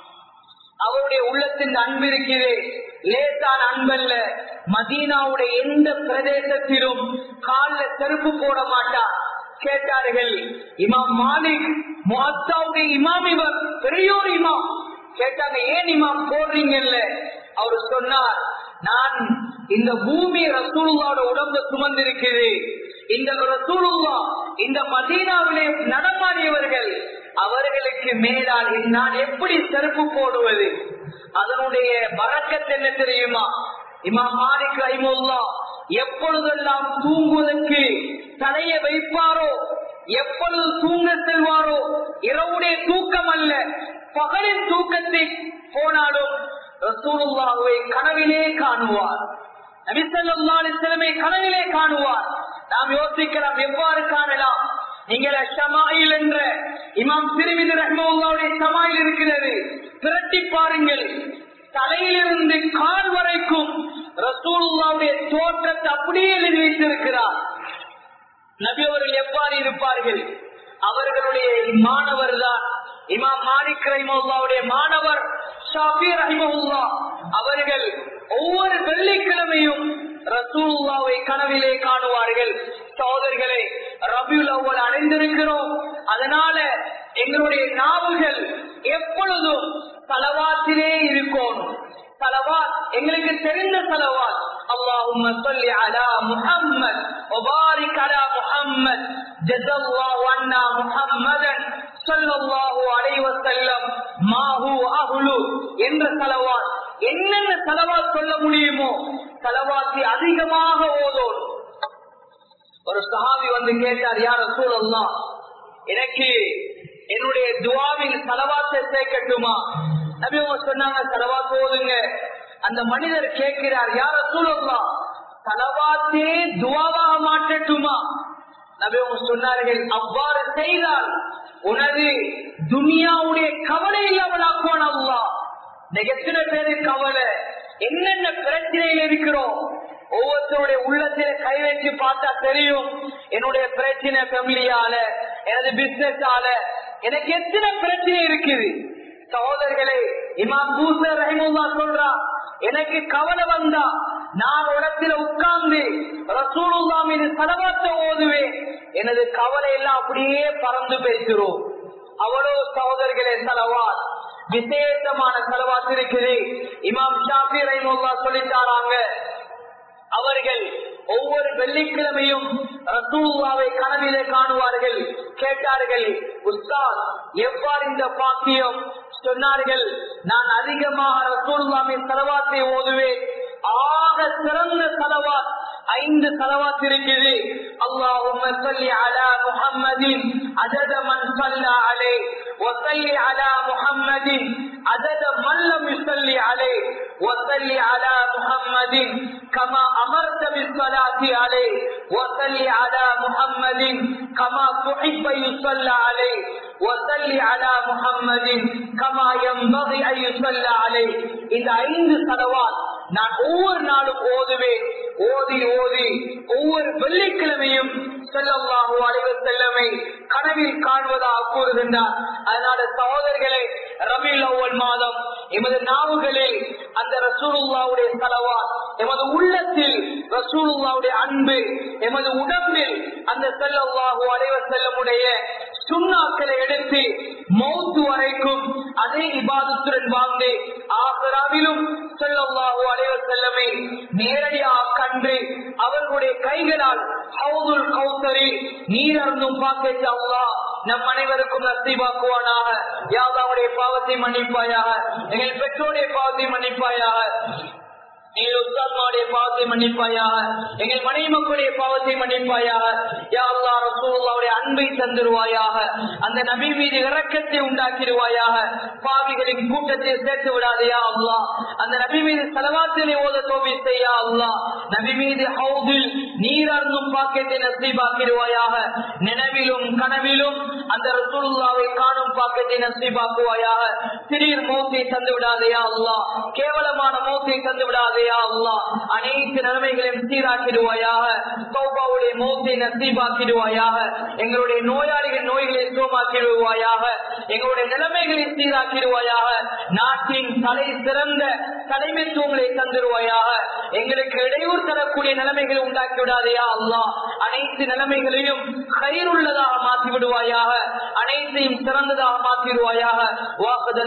அவருடைய உள்ளத்தின் அன்பு இருக்கிறே லேசான அன்பல்ல மதீனாவுடைய எந்த பிரதேசத்திலும் காலில் செருப்பு போட மாட்டார் கேட்டார்கள் இமாம் மாலிக் முஹத்தாவுடைய இமாம் இவர் பெரியோர் இமாம் கேட்டாங்க ஏன் இமாம் போடுறீங்கல்ல அவர் சொன்னார் நான் இந்த பூமி ரசூலுல்லாவோட உடம்பு சுமந்திருக்கிறேன் இந்த ரசூலுல்லா இந்த மதீனாவிலே நடமாடியவர்கள் அவர்களுக்கு மேலால் நான் எப்படி செருப்பு போடுவது அதனுடைய பறக்கத்து என்ன தெரியுமா இமாம் மாலிக் ரஹிமுல்லா எப்பொழுதெல்லாம் தூங்குவதற்கு தலையை வைப்பாரோ எப்பொழுது தூங்க செல்வாரோ இரவுடைய தூக்கம் அல்ல பகலின் தூக்கத்தை போனாலும் ரசூலுல்லாவை கனவிலே காணுவார் நபிசல்லாமே கனவிலே காணுவார் நாம் யோசிக்கலாம் எவ்வாறு காணலாம் நீங்கள் ஷமாயில் என்ற இமாம் திருமிதி ரஹ்மாவுடைய சமாயில் இருக்கிறது திரட்டி பாருங்கள் தலையிலிருந்து கால் வரைக்கும் ரசூலுல்லாவுடைய தோற்றத்தை அப்படியே எழுதி வைத்திருக்கிறார் நபி அவர்கள் எவ்வாறு இருப்பார்கள் அவர்களுடைய மாணவர் தான் இமாம் மாலிக் ரஹிமுல்லாவுடைய மாணவர் ஷாஃபி ரஹிமுல்லா அவர்கள் ஒவ்வொரு வெள்ளிக்கிழமையும் ரசூலுல்லாவை கனவிலே காணுவார்கள் சோதர்களே ரபியுல் அவ்வல் அடைந்திருக்கிறோம் அதனால எங்களுடைய நாவுகள் எப்பொழுதும் தலவாத்திலே இருக்கும் சலவாத் எங்களுக்கு தெரிந்த சலவாத் اللهم صل على محمد وبارك على محمد جزا الله عنا محمدا صلى الله عليه وسلم ما هو اهله என்ற சலவாத் என்னென்ன சலவாத் சொல்ல முடியுமோ சலவாத்தி அதிகமாக ஓதோம் ஒரு சஹாபி வந்து கேட்டார் யார் சூழல்லாம் எனக்கு என்னுடைய துவாவில் சலவாத்தை சேர்க்கட்டுமா நபி அவங்க சொன்னாங்க சலவாத்து ஓதுங்க அந்த மனிதர் கேட்கிறார் யார சூழல்லாம் சலவாத்தே துவாவாக மாற்றட்டுமா நபி அவங்க சொன்னார்கள் அவ்வாறு செய்தால் உனது துனியாவுடைய கவலை இல்லாமலாக்குவான் அல்லா எத்தனை பேரு கவலை என்னென்ன பிரச்சனையில் இருக்கிறோம் ஒவ்வொருத்தருடைய உள்ளத்தில கை வச்சு பார்த்தா தெரியும் என்னுடைய பிரச்சனை ஃபேமிலியால எனது பிசினஸ் ஆல எனக்கு எத்தனை பிரச்சனை இருக்குது சகோதரர்களே இமாம் பூசர் ரஹிமுல்லா சொல்றா எனக்கு கவலை வந்தா நான் இடத்துல உட்கார்ந்து ரசூலுல்லா மீது சலவாத்த ஓதுவேன் எனது கவலை எல்லாம் அப்படியே பறந்து பேசுறோம் அவ்வளோ சகோதரர்களே சலவாத் விசேஷமான செலவாத்து இருக்குது இமாம் ஷாஃபி ரஹிமுல்லா சொல்லித்தாராங்க அவர்கள் ஒவ்வொரு வெள்ளிக்கிழமையும் ரசூல்லாவை கனவிலே காணுவார்கள் கேட்டார்கள் உஸ்தாத் எவ்வாறு இந்த பாக்கியம் சொன்னார்கள் நான் அதிகமாக ரசூல்லாவின் செலவாத்தை ஓதுவேன் ஆக சிறந்த செலவாத் ஐந்து செலவாத் இருக்குது அல்லாஹும் அலா முஹம்மதின் அதத மன் சல்லா அலே وصل على محمد عدد من لم يصلي عليه وصل على محمد كما أمرت بالصلاة عليه وصل على محمد كما تحب يصلى عليه وصل على محمد كما ينبغي أن يصلى عليه இந்த ஐந்து சலவாத் நான் ஒவ்வொரு நாளும் ஓதுவேன் ஓதி ஓதி ஒவ்வொரு வெள்ளிக்கிழமையும் செல்லல்லாஹு அலைவர் செல்லமை கனவில் காண்பதாக கூறுகின்றார் அதனால சகோதரர்களே ரபில் அவ்வல் மாதம் எமது நாவுகளில் அந்த ரசூலுல்லாவுடைய செலவா எமது உள்ளத்தில் ரசூலுல்லாவுடைய அன்பு எமது உடம்பில் அந்த செல்லல்லாஹு அலைவர் செல்லமுடைய சுண்ணாக்களை எடுத்து மௌத்து வரைக்கும் அதே இபாதத்துடன் வாழ்ந்து ஆசராவிலும் செல்லல்லாஹு அலைவர் செல்லமை நேரடியாக கண்டு அவர்களுடைய கைகளால் ஹவுதுல் கௌசரி நீர் அருந்தும் பாக்கெட் அல்லா நம் அனைவருக்கும் நசீபாக்குவானாக யாதாவுடைய பாவத்தை மன்னிப்பாயாக எங்கள் பெற்றோருடைய பாவத்தை மன்னிப்பாயாக எங்கள் உஸ்தாத்மாவுடைய பாவத்தை மன்னிப்பாயாக எங்கள் மனைவி மக்களுடைய பாவத்தை மன்னிப்பாயாக யா அல்லா ரசூலுல்லாவுடைய அன்பை தந்துருவாயாக அந்த நபி மீது இறக்கத்தை உண்டாக்கிடுவாயாக பாவிகளின் கூட்டத்தை சேர்த்து விடாதையா அல்லா அந்த நபி மீது செலவாத்தினை ஓத தோவி செய்யா அல்லா நபி மீது ஹவுதில் நீரர்ந்தும் பாக்கியத்தை நசீபாக்கிடுவாயாக நினைவிலும் கனவிலும் அந்த ரசூலுல்லாவை காணும் பாக்கியத்தை நசீபாக்குவாயாக திடீர் மௌத்தை தந்து விடாதையா அல்லா கேவலமான மௌத்தை தந்து விடாதே யா அல்லா அனைத்து நிலைமைகளையும் சீராக்கிடுவாயாக சௌபாவுடைய மௌத்தை நசீபாக்கிடுவாயாக எங்களுடைய நோயாளிகள் நோய்களை சுகமாக்கிடுவாயாக எங்களுடைய நிலைமைகளை சீராக்கிடுவாயாக நாட்டின் தலை சிறந்த தலைமைத்துவங்களை தந்துடுவாயாக எங்களுக்கு இடையூறு தரக்கூடிய நிலைமைகளை உண்டாக்கி விடாதையா அல்லா அனைத்து நிலைமைகளையும் கயிறுள்ளதாக மாற்றி விடுவாயாக அனைத்தையும் சிறந்ததாக மாற்றிடுவாயாக வாக்குதல்